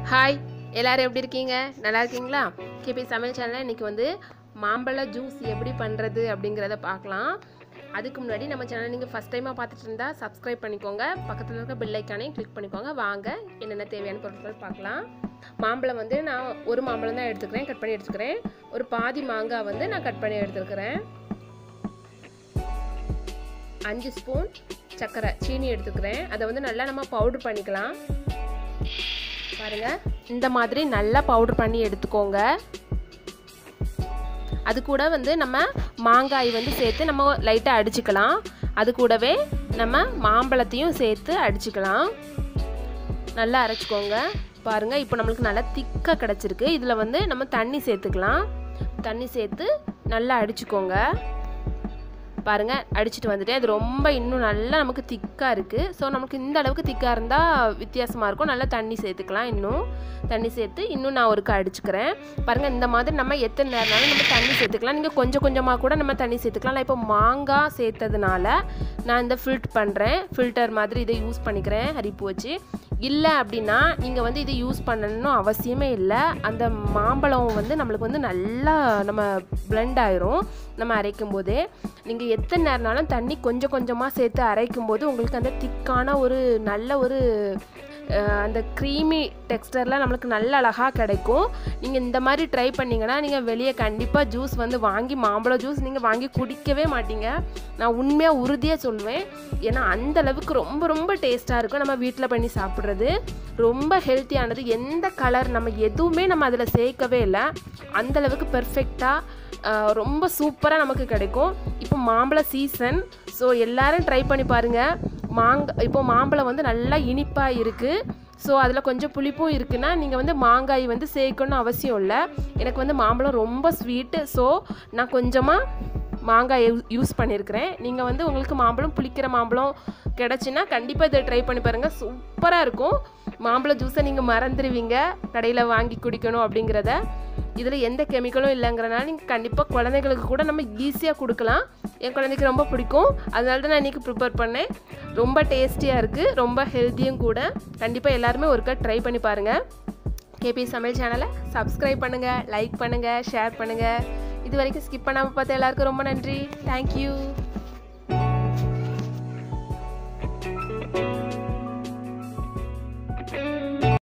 hi எல்லாரும் எப்படி இருக்கீங்க நல்லா இருக்கீங்களா கேபி சமையல் சேனலில் இன்றைக்கி வந்து மாம்பழ ஜூஸ் எப்படி பண்ணுறது அப்படிங்கிறத பார்க்கலாம் அதுக்கு முன்னாடி நம்ம சேனல் நீங்கள் ஃபஸ்ட் டைமாக பார்த்துட்டு இருந்தால் சப்ஸ்கிரைப் பண்ணிக்கோங்க பக்கத்தில் இருக்க பெல் ஐக்கானையும் கிளிக் பண்ணிக்கோங்க வாங்க என்னென்ன தேவையான பொருட்கள் பார்க்கலாம் மாம்பழம் வந்து நான் ஒரு மாம்பழம் தான் எடுத்துக்கிறேன் கட் பண்ணி எடுத்துக்கிறேன் ஒரு பாதி மாங்காய் வந்து நான் கட் பண்ணி எடுத்துக்கிறேன் அஞ்சு ஸ்பூன் சர்க்கரை சீனி எடுத்துக்கிறேன் அதை வந்து நல்லா நம்ம பவுடர் பண்ணிக்கலாம் பாருங்க இந்த மாதிரி நல்லா பவுடர் பண்ணி எடுத்துக்கோங்க அது கூட வந்து நம்ம மாங்காய் வந்து சேர்த்து நம்ம லைட்டாக அடிச்சுக்கலாம் அது கூடவே நம்ம மாம்பழத்தையும் சேர்த்து அடிச்சுக்கலாம் நல்லா அரைச்சிக்கோங்க பாருங்கள் இப்போ நம்மளுக்கு நல்லா திக்காக கிடச்சிருக்கு இதில் வந்து நம்ம தண்ணி சேர்த்துக்கலாம் தண்ணி சேர்த்து நல்லா அடிச்சுக்கோங்க பாருங்கள் அடிச்சுட்டு வந்துட்டு அது ரொம்ப இன்னும் நல்லா நமக்கு திக்காக இருக்குது ஸோ நமக்கு இந்த அளவுக்கு திக்காக இருந்தால் வித்தியாசமாக இருக்கும் நல்லா தண்ணி சேர்த்துக்கலாம் இன்னும் தண்ணி சேர்த்து இன்னும் நான் ஒருக்கா அடிச்சுக்கிறேன் பாருங்கள் இந்த மாதிரி நம்ம எத்தனை நேரம்னாலும் நம்ம தண்ணி சேர்த்துக்கலாம் நீங்கள் கொஞ்சம் கொஞ்சமாக கூட நம்ம தண்ணி சேர்த்துக்கலாம் நான் இப்போ மாங்காய் சேர்த்ததுனால நான் இந்த ஃபில்ட் பண்ணுறேன் ஃபில்டர் மாதிரி இதை யூஸ் பண்ணிக்கிறேன் அரிப்பு வச்சு இல்லை அப்படின்னா நீங்கள் வந்து இதை யூஸ் பண்ணணும்னு அவசியமே இல்லை அந்த மாம்பழம் வந்து நம்மளுக்கு வந்து நல்லா நம்ம பிளெண்ட் ஆயிரும் நம்ம அரைக்கும் போதே நீங்கள் எத்தனை நேரம்னாலும் தண்ணி கொஞ்சம் கொஞ்சமாக சேர்த்து அரைக்கும் போது உங்களுக்கு அந்த திக்கான ஒரு நல்ல ஒரு அந்த க்ரீமி டெக்ஸ்டரில் நம்மளுக்கு நல்ல அழகாக கிடைக்கும் நீங்கள் இந்த மாதிரி ட்ரை பண்ணிங்கன்னா நீங்கள் வெளியே கண்டிப்பாக ஜூஸ் வந்து வாங்கி மாம்பழம் ஜூஸ் நீங்கள் வாங்கி குடிக்கவே மாட்டீங்க நான் உண்மையாக உறுதியாக சொல்லுவேன் ஏன்னா அந்த அளவுக்கு ரொம்ப ரொம்ப டேஸ்ட்டாக இருக்கும் நம்ம வீட்டில் பண்ணி சாப்பிட்றது ரொம்ப ஹெல்த்தியானது எந்த கலர் நம்ம எதுவுமே நம்ம அதில் சேர்க்கவே இல்லை அந்தளவுக்கு பெர்ஃபெக்டாக ரொம்ப சூப்பராக நமக்கு கிடைக்கும் இப்போ மாம்பழ சீசன் ஸோ எல்லோரும் ட்ரை பண்ணி பாருங்கள் மாங்காய் இப்போ மாம்பழம் வந்து நல்லா இனிப்பாக இருக்குது ஸோ அதில் கொஞ்சம் புளிப்பும் இருக்குன்னா நீங்கள் வந்து மாங்காய் வந்து சேர்க்கணும்னு அவசியம் இல்லை எனக்கு வந்து மாம்பழம் ரொம்ப ஸ்வீட்டு ஸோ நான் கொஞ்சமாக மாங்காய் யூஸ் பண்ணியிருக்கிறேன் நீங்கள் வந்து உங்களுக்கு மாம்பழம் புளிக்கிற மாம்பழம் கிடச்சின்னா கண்டிப்பாக இதை ட்ரை பண்ணி பாருங்கள் சூப்பராக இருக்கும் மாம்பழ ஜூஸை நீங்கள் மறந்துடுவீங்க கடையில் வாங்கி குடிக்கணும் அப்படிங்கிறத இதில் எந்த கெமிக்கலும் இல்லைங்கிறனால நீங்கள் கண்டிப்பாக குழந்தைங்களுக்கு கூட நம்ம ஈஸியாக கொடுக்கலாம் என் குழந்தைக்கு ரொம்ப பிடிக்கும் அதனால தான் நான் இன்றைக்கி ப்ரிப்பேர் பண்ணேன் ரொம்ப டேஸ்டியாக இருக்குது ரொம்ப ஹெல்த்தியும் கூட கண்டிப்பாக எல்லாருமே ஒருக்கா ட்ரை பண்ணி பாருங்கள் கேபி சமையல் சேனலை சப்ஸ்கிரைப் பண்ணுங்கள் லைக் பண்ணுங்கள் ஷேர் பண்ணுங்கள் இது வரைக்கும் ஸ்கிப் பண்ணாமல் பார்த்த எல்லாருக்கும் ரொம்ப நன்றி தேங்க்யூ